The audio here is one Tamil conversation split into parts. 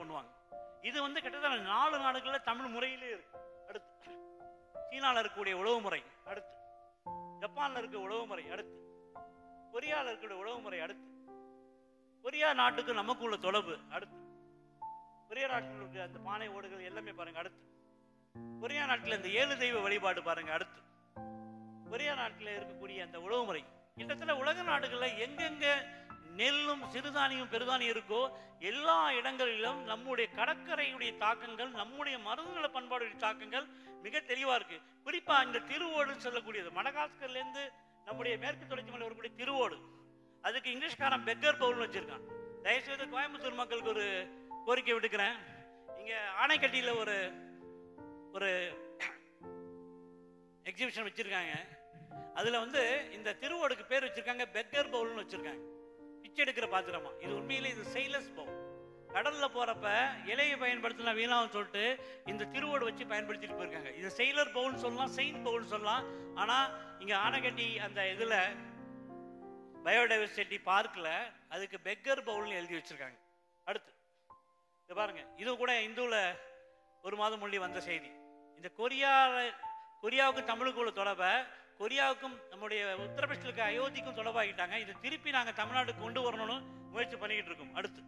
பண்ணுவாங்க இது வந்து கிட்டத்தட்ட நாலு நாடுகளில் தமிழ் முறையிலே இருக்கு அடுத்து சீனால இருக்கக்கூடிய உழவு முறை அடுத்து ஜப்பான்ல இருக்க உழவு முறை அடுத்து கொரியால இருக்கக்கூடிய உழவு முறை அடுத்து கொரியா நாட்டுக்கு நமக்கு உள்ள தொடர்பு அடுத்து கொரியா நாட்டில் இருக்க அந்த பானை ஓடுகள் எல்லாமே பாருங்க அடுத்து கொரியா நாட்டில் இந்த ஏழு தெய்வ வழிபாடு பாருங்க அடுத்து கொரியா நாட்டில் இருக்கக்கூடிய அந்த உழவு முறை கிட்டத்தட்ட உலக நாடுகளில் எங்கெங்க நெல்லும் சிறுதானியம் பெருதானியம் இருக்கோ எல்லா இடங்களிலும் நம்முடைய கடற்கரையுடைய தாக்கங்கள் நம்முடைய மருந்துநல பண்பாடுடைய தாக்கங்கள் மிக தெளிவா இருக்கு குறிப்பா இந்த திருவோடுன்னு சொல்லக்கூடியது மடகாஸ்கர்ல இருந்து நம்முடைய மேற்கு தொடர்ச்சி மலை வரக்கூடிய திருவோடு அதுக்கு இங்கிலீஷ்காரன் பெக்கர் பவுல்னு வச்சிருக்கான் தயவுசெய்து கோயம்புத்தூர் மக்களுக்கு ஒரு கோரிக்கை விடுக்கிறேன் இங்க ஆணைக்கட்டியில ஒரு ஒரு எக்ஸிபிஷன் வச்சிருக்காங்க அதுல வந்து இந்த திருவோடுக்கு பேர் வச்சிருக்காங்க பெக்கர் பவுல்னு வச்சிருக்காங்க பிச்சை எடுக்கிற பாத்திரமா இது உண்மையிலே இது செயலஸ் பவுல் கடல்ல போறப்ப இலையை பயன்படுத்தினா வீணாகும் சொல்லிட்டு இந்த திருவோடு வச்சு பயன்படுத்திட்டு போயிருக்காங்க இது செயலர் பவுல்னு சொல்லலாம் செயின்ட் பவுல் சொல்லலாம் ஆனா இங்க ஆனைக்கட்டி அந்த இதுல பயோடைவர்சிட்டி பார்க்ல அதுக்கு பெக்கர் பவுல்னு எழுதி வச்சிருக்காங்க அடுத்து இது பாருங்க இது கூட இந்துல ஒரு மாதம் முள்ளி வந்த செய்தி இந்த கொரியால கொரியாவுக்கும் தமிழுக்கு உள்ள தொடர்பை கொரியாவுக்கும் நம்முடைய உத்தரப்பிரதேசத்தில் இருக்க அயோத்திக்கும் தொடர்பாகிட்டாங்க இது திருப்பி நாங்கள் தமிழ்நாட்டுக்கு கொண்டு வரணும்னு முயற்சி பண்ணிக்கிட்டு இருக்கோம் அடுத்து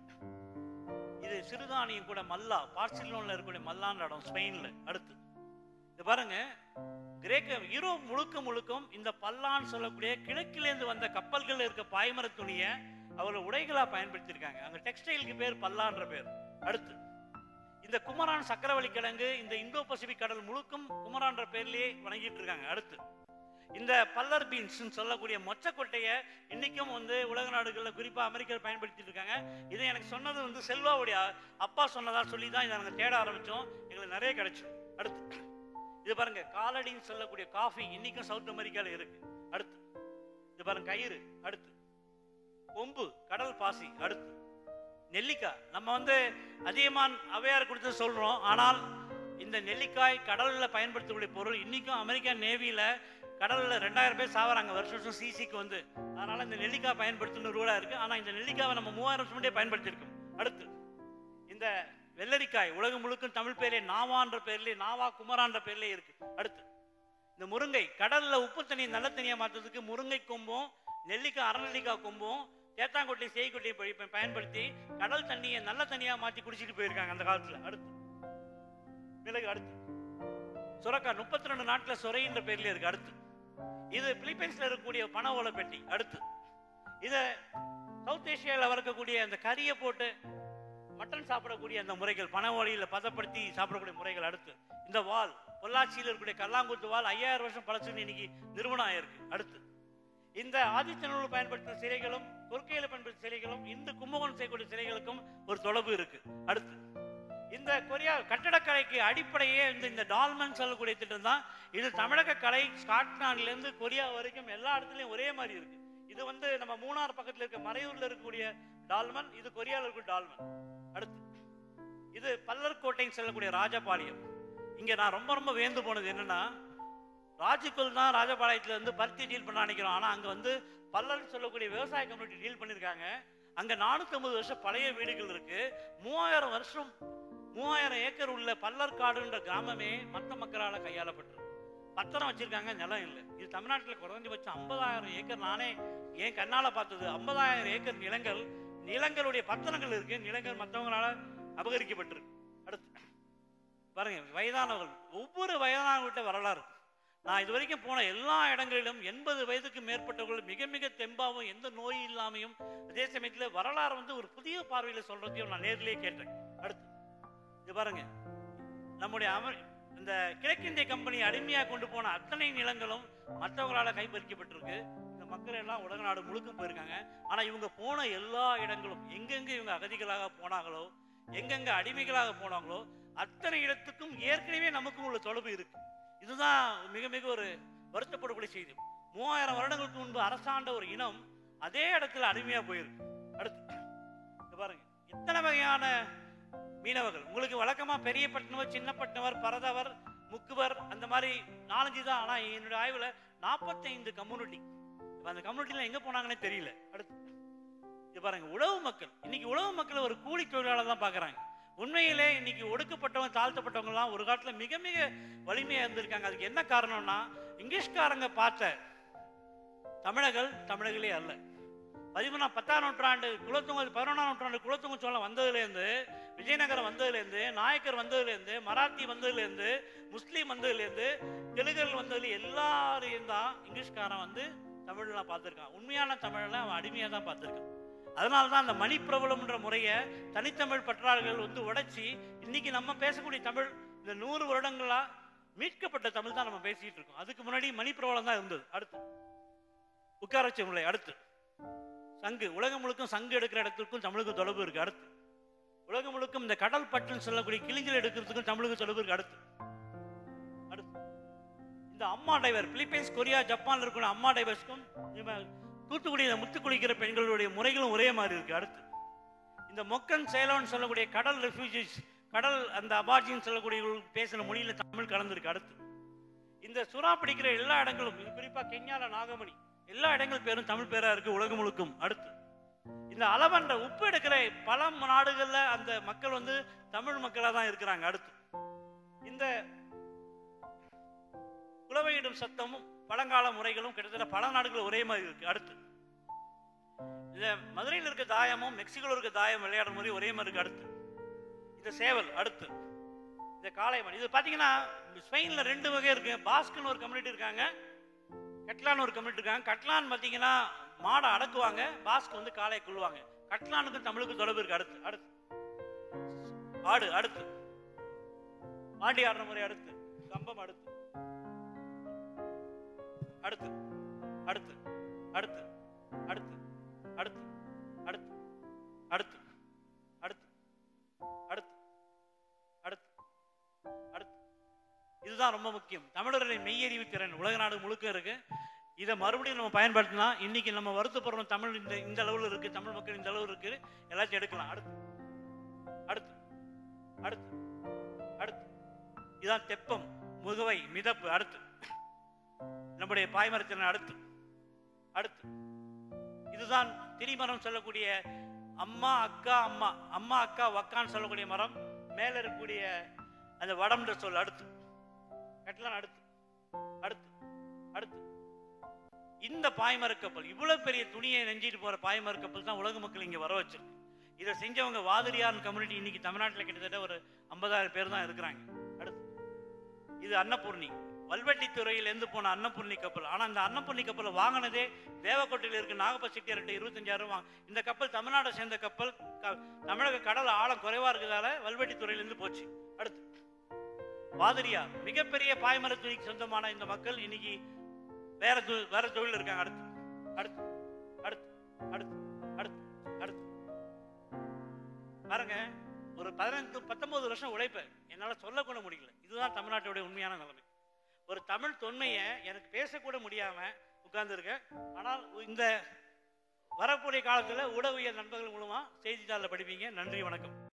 இது சிறுதானியம் கூட மல்லா பார்சிலோனில் இருக்கக்கூடிய மல்லான்ற இடம் ஸ்பெயினில் அடுத்து இது பாருங்க கிரேக்க யூரோப் முழுக்க முழுக்கும் இந்த பல்லான்னு சொல்லக்கூடிய கிழக்கிலேருந்து வந்த கப்பல்கள் இருக்க பாய்மர துணியை அவர்கள் உடைகளா பயன்படுத்தியிருக்காங்க அங்க டெக்ஸ்டைலுக்கு பேர் பல்லான்ற பேர் அடுத்து இந்த குமரான் சக்கரவள்ளி கிழங்கு இந்த இந்தோ பசிபிக் கடல் முழுக்கும் குமரான்ற பேர்லயே வணங்கிட்டு இருக்காங்க அடுத்து இந்த பல்லர் பீன்ஸ் சொல்லக்கூடிய மொச்சக்கொட்டையை இன்னைக்கும் வந்து உலக நாடுகளில் குறிப்பா அமெரிக்கர் பயன்படுத்திட்டு இருக்காங்க இதை எனக்கு சொன்னது வந்து செல்வாவுடைய அப்பா சொன்னதா சொல்லி தான் இதை நாங்கள் தேட ஆரம்பிச்சோம் எங்களுக்கு நிறைய கிடைச்சோம் அடுத்து இது பாருங்க காலடின்னு சொல்லக்கூடிய காஃபி இன்னைக்கும் சவுத் அமெரிக்கால இருக்கு அடுத்து இது பாருங்க கயிறு அடுத்து கொம்பு கடல் பாசி அடுத்து நெல்லிக்காய் நம்ம வந்து அதிகமான் அவையார் கொடுத்து சொல்றோம் ஆனால் இந்த நெல்லிக்காய் கடல்ல பயன்படுத்தக்கூடிய பொருள் இன்னைக்கும் அமெரிக்கா நேவியில கடல்ல ரெண்டாயிரம் பேர் சாவறாங்க வருஷம் வருஷம் சிசிக்கு வந்து அதனால இந்த நெல்லிக்காய் பயன்படுத்தணும் ரூலா இருக்கு ஆனா இந்த நெல்லிக்காவை நம்ம மூவாயிரம் வருஷம் முன்னே பயன்படுத்தியிருக்கோம் அடுத்து இந்த வெள்ளரிக்காய் உலகம் முழுக்கும் தமிழ் பேர்லே நாவான்ற பேர்லயே நாவா குமரான்ற பேர்லயே இருக்கு அடுத்து இந்த முருங்கை கடல்ல உப்பு தண்ணி நல்ல தண்ணியா மாத்துறதுக்கு முருங்கை கொம்பும் நெல்லிக்காய் அரநெல்லிக்காய் கொம்பும் தேத்தாங்கொட்டை செய்கொட்டையை ப- ப- பயன்படுத்தி கடல் தண்ணியை நல்ல தண்ணியா மாத்தி குடிச்சிட்டு போயிருக்காங்க அந்த காலத்துல அடுத்து மிளகு அடுத்து சுரக்காய் முப்பத்தி ரெண்டு நாட்டுல சுரைன்ற பேர்ல இருக்கு அடுத்து இது பிலிப்பைன்ஸ்ல இருக்கக்கூடிய பண ஓலை பெட்டி அடுத்து இத சவுத் ஏசியாவில் வளர்க்கக்கூடிய அந்த கறியை போட்டு மட்டன் சாப்பிடக்கூடிய அந்த முறைகள் பண ஓலையில் பதப்படுத்தி சாப்பிடக்கூடிய முறைகள் அடுத்து இந்த வால் பொள்ளாச்சியில் இருக்கக்கூடிய கல்லாங்குத்து வால் ஐயாயிரம் வருஷம் பழசுன்னு இன்னைக்கு நிறுவனம் ஆயிருக்கு அடுத்து இந்த ஆதித்தனூர் பயன்படுத்தின சிலைகளும் கொற்கையில பயன்படுத்தின சிலைகளும் இந்த கும்பகோணம் செய்யக்கூடிய சிலைகளுக்கும் ஒரு தொடர்பு இருக்கு அடுத்து இந்த கொரியா கட்டடக்கலைக்கு அடிப்படையே இந்த இந்த டால்மன் சொல்லக்கூடிய திட்டம் தான் இது தமிழக கலை ஸ்காட்லாந்துல இருந்து கொரியா வரைக்கும் எல்லா இடத்துலயும் ஒரே மாதிரி இருக்கு இது வந்து நம்ம மூணார் பக்கத்துல இருக்க மறையூர்ல இருக்கக்கூடிய டால்மன் இது கொரியால இருக்கக்கூடிய டால்மன் அடுத்து இது பல்லர்கோட்டைன்னு சொல்லக்கூடிய ராஜபாளையம் இங்க நான் ரொம்ப ரொம்ப வேந்து போனது என்னன்னா ராஜுக்குள் தான் ராஜபாளையத்துல இருந்து பருத்தி டீல் பண்ண நினைக்கிறோம் ஆனா அங்க வந்து பல்லர்னு சொல்லக்கூடிய விவசாய கம்யூனிட்டி டீல் பண்ணிருக்காங்க அங்க 450 வருஷம் பழைய வீடுகள் இருக்கு மூவாயிரம் வருஷம் மூவாயிரம் ஏக்கர் உள்ள பல்லர்காடுன்ற கிராமமே மற்ற மக்களால் கையாளப்பட்டிருக்கு பத்திரம் வச்சிருக்காங்க நிலம் இல்லை இது தமிழ்நாட்டில் குறைஞ்சபட்சம் ஐம்பதாயிரம் ஏக்கர் நானே என் கண்ணால பார்த்தது ஐம்பதாயிரம் ஏக்கர் நிலங்கள் நிலங்களுடைய பத்திரங்கள் இருக்கு நிலங்கள் மற்றவங்களால அபகரிக்கப்பட்டிருக்கு அடுத்து பாருங்க வயதானவர்கள் ஒவ்வொரு வயதானவர்கிட்ட வரலாறு இருக்கு. நான் இது வரைக்கும் போன எல்லா இடங்களிலும் எண்பது வயதுக்கு மேற்பட்டவர்கள் மிக மிக தெம்பாவும் எந்த நோய் இல்லாமையும் அதே சமயத்தில் வரலாறு வந்து ஒரு புதிய பார்வையில் சொல்றதையும் நான் நேர்லயே கேட்டேன் அடுத்து இது பாருங்க நம்முடைய அமர் இந்த கிழக்கிந்திய கம்பெனி அடிமையா கொண்டு போன அத்தனை நிலங்களும் மற்றவங்களால கைப்பறிக்கப்பட்டிருக்கு இந்த மக்கள் எல்லாம் உலக நாடு முழுக்கும் போயிருக்காங்க ஆனா இவங்க போன எல்லா இடங்களும் எங்கெங்க இவங்க அகதிகளாக போனாங்களோ எங்கெங்க அடிமைகளாக போனாங்களோ அத்தனை இடத்துக்கும் ஏற்கனவே நமக்கும் உள்ள தொடர்பு இருக்கு இதுதான் மிக மிக ஒரு வருத்தப்படக்கூடிய செய்தி மூவாயிரம் வருடங்களுக்கு முன்பு அரசாண்ட ஒரு இனம் அதே இடத்துல அடிமையா போயிருக்கு அடுத்து இங்க பாருங்க எத்தனை வகையான மீனவர்கள் உங்களுக்கு வழக்கமா பெரிய பட்டினவர் சின்ன பட்டினவர் பரதவர் முக்குவர் அந்த மாதிரி நாலஞ்சு தான் ஆனா என்னோட ஆய்வுல நாற்பத்தைந்து கம்யூனிட்டி அந்த கம்யூனிட்டில எங்க போனாங்கன்னே தெரியல அடுத்து இது பாருங்க உழவு மக்கள் இன்னைக்கு உழவு மக்கள் ஒரு கூலி தொழிலாளர் தான் பாக்குறாங்க உண்மையிலே இன்னைக்கு ஒடுக்கப்பட்டவங்க தாழ்த்தப்பட்டவங்கலாம் ஒரு காலத்தில் மிக மிக வலிமையாக இருந்திருக்காங்க அதுக்கு என்ன காரணம்னா இங்கிலீஷ்காரங்க பார்த்த தமிழர்கள் தமிழர்களே அல்ல பதிமூணாம் பத்தாம் நூற்றாண்டு குலத்துங்க பதினொன்றாம் நூற்றாண்டு குலத்துங்க சோழம் வந்ததுலேருந்து விஜயநகரம் வந்ததுலேருந்து நாயக்கர் வந்ததுலேருந்து மராத்தி வந்ததுலேருந்து முஸ்லீம் வந்ததுலேருந்து தெலுங்கர்கள் வந்ததுல எல்லாரையும் தான் இங்கிலீஷ்காரன் வந்து தமிழ்லாம் பார்த்துருக்கான் உண்மையான தமிழில் அவன் அடிமையாக தான் பார்த்துருக்கான் அதனால தான் அந்த மணிப்பிரபலம்ன்ற முறையை தனித்தமிழ் பற்றாளர்கள் வந்து உடைச்சி இன்னைக்கு நம்ம பேசக்கூடிய தமிழ் இந்த நூறு வருடங்களா மீட்கப்பட்ட தமிழ் தான் நம்ம பேசிட்டு இருக்கோம் அதுக்கு முன்னாடி மணிப்பிரபலம் தான் இருந்தது அடுத்து உட்கார வச்ச முறை அடுத்து சங்கு உலகம் முழுக்கும் சங்கு எடுக்கிற இடத்துக்கும் தமிழுக்கும் தொடர்பு இருக்கு அடுத்து உலகம் முழுக்கும் இந்த கடல் பட்டுன்னு சொல்லக்கூடிய கிளிஞ்சல் எடுக்கிறதுக்கும் தமிழுக்கு தொடர்பு இருக்கு அடுத்து அடுத்து இந்த அம்மா டைவர் பிலிப்பைன்ஸ் கொரியா ஜப்பான்ல இருக்கிற அம்மா டைவர்ஸ்க்கும் இவ தூத்துக்குடியில் முத்து குளிக்கிற பெண்களுடைய முறைகளும் ஒரே மாதிரி இருக்கு அடுத்து இந்த மொக்கன் சேலம்னு சொல்லக்கூடிய கடல் ரெஃப்யூஜிஸ் கடல் அந்த அபார்ஜின்னு சொல்லக்கூடிய பேசின மொழியில தமிழ் கலந்துருக்கு அடுத்து இந்த சுறா பிடிக்கிற எல்லா இடங்களும் இது குறிப்பா கென்யால நாகமணி எல்லா இடங்கள் பேரும் தமிழ் பேரா இருக்கு உலகம் முழுக்கும் அடுத்து இந்த அளவன்ற உப்பு எடுக்கிற பல நாடுகள்ல அந்த மக்கள் வந்து தமிழ் மக்களா தான் இருக்கிறாங்க அடுத்து இந்த குலவையிடும் சத்தமும் பழங்கால முறைகளும் கிட்டத்தட்ட பல நாடுகள் ஒரே மாதிரி இருக்கு அடுத்து இந்த மதுரையில் இருக்க தாயமும் மெக்சிகோல இருக்க தாயம் விளையாடும் முறை ஒரே மாதிரி இருக்கு அடுத்து இந்த சேவல் அடுத்து இந்த காளைமணி இது பாத்தீங்கன்னா ஸ்பெயின்ல ரெண்டு வகை இருக்கு பாஸ்க்னு ஒரு கம்யூனிட்டி இருக்காங்க கட்லான் ஒரு கம்யூனிட்டி இருக்காங்க கட்லான் பாத்தீங்கன்னா மாடை அடக்குவாங்க பாஸ்க் வந்து காளையை கொள்வாங்க கட்லானுக்கும் தமிழுக்கும் தொடர்பு இருக்கு அடுத்து அடுத்து ஆடு அடுத்து பாண்டி ஆடுற முறை அடுத்து கம்பம் அடுத்து அடுத்து அடுத்து அடுத்து அடுத்து அடுத்து அடுத்து அடுத்து அடுத்து அடுத்து அடுத்து அடுத்து இதுதான் ரொம்ப முக்கியம் தமிழர்களின் மெய்யறிவு திறன் உலக நாடு முழுக்க இருக்கு இதை மறுபடியும் நம்ம பயன்படுத்தினா இன்னைக்கு நம்ம வருத்தப்படுறோம் தமிழ் இந்த இந்த அளவில் இருக்கு தமிழ் மக்கள் இந்த அளவு இருக்கு எல்லாத்தையும் எடுக்கலாம் அடுத்து அடுத்து அடுத்து அடுத்து இதான் தெப்பம் முகவை மிதப்பு அடுத்து நம்முடைய பாய்மரத்தின் அடுத்து அடுத்து இதுதான் திரிமரம் சொல்லக்கூடிய அம்மா அக்கா அம்மா அம்மா அக்கா வக்கான்னு சொல்லக்கூடிய மரம் மேல இருக்கக்கூடிய அந்த வடம்ன்ற சொல் அடுத்து கட்டலாம் அடுத்து அடுத்து அடுத்து இந்த பாய்மர கப்பல் இவ்வளவு பெரிய துணியை நெஞ்சிட்டு போற பாய்மர கப்பல் தான் உலக மக்கள் இங்க வர வச்சிருக்கு இதை செஞ்சவங்க வாதிரியார் கம்யூனிட்டி இன்னைக்கு தமிழ்நாட்டில் கிட்டத்தட்ட ஒரு ஐம்பதாயிரம் பேர் தான் இருக்கிறாங்க அடுத்து இது அன்னபூர்ணி வல்வெட்டித்துறையிலேருந்து போன அன்னபூர்ணி கப்பல் ஆனால் அந்த அன்னபூர்ணி கப்பலை வாங்கினதே தேவக்கோட்டையில் இருக்க நாகப்ப செட்டியார்கிட்ட இருபத்தஞ்சாயிரம் வாங்க இந்த கப்பல் தமிழ்நாடை சேர்ந்த கப்பல் க- தமிழக கடல் ஆழம் குறைவா இருக்கிறதால வல்வெட்டித்துறையிலேருந்து போச்சு அடுத்து வாதிரியார் மிகப்பெரிய பாய்மர துணிக்கு சொந்தமான இந்த மக்கள் இன்னைக்கு வேற தொ- வேற தொழில் இருக்காங்க அடுத்து அடுத்து அடுத்து அடுத்து அடுத்து அடுத்து பாருங்க ஒரு பதினஞ்சு பத்தொன்பது வருஷம் உழைப்ப என்னால சொல்லக்கூட முடியல இதுதான் தமிழ்நாட்டுடைய உண்மையான நிலைமை ஒரு தமிழ் தொன்மையை எனக்கு பேசக்கூட முடியாம உட்கார்ந்துருக்கேன் ஆனால் இந்த வரக்கூடிய காலத்துல உடவியல் நண்பர்கள் மூலமா செய்தித்தாளில் படிப்பீங்க நன்றி வணக்கம்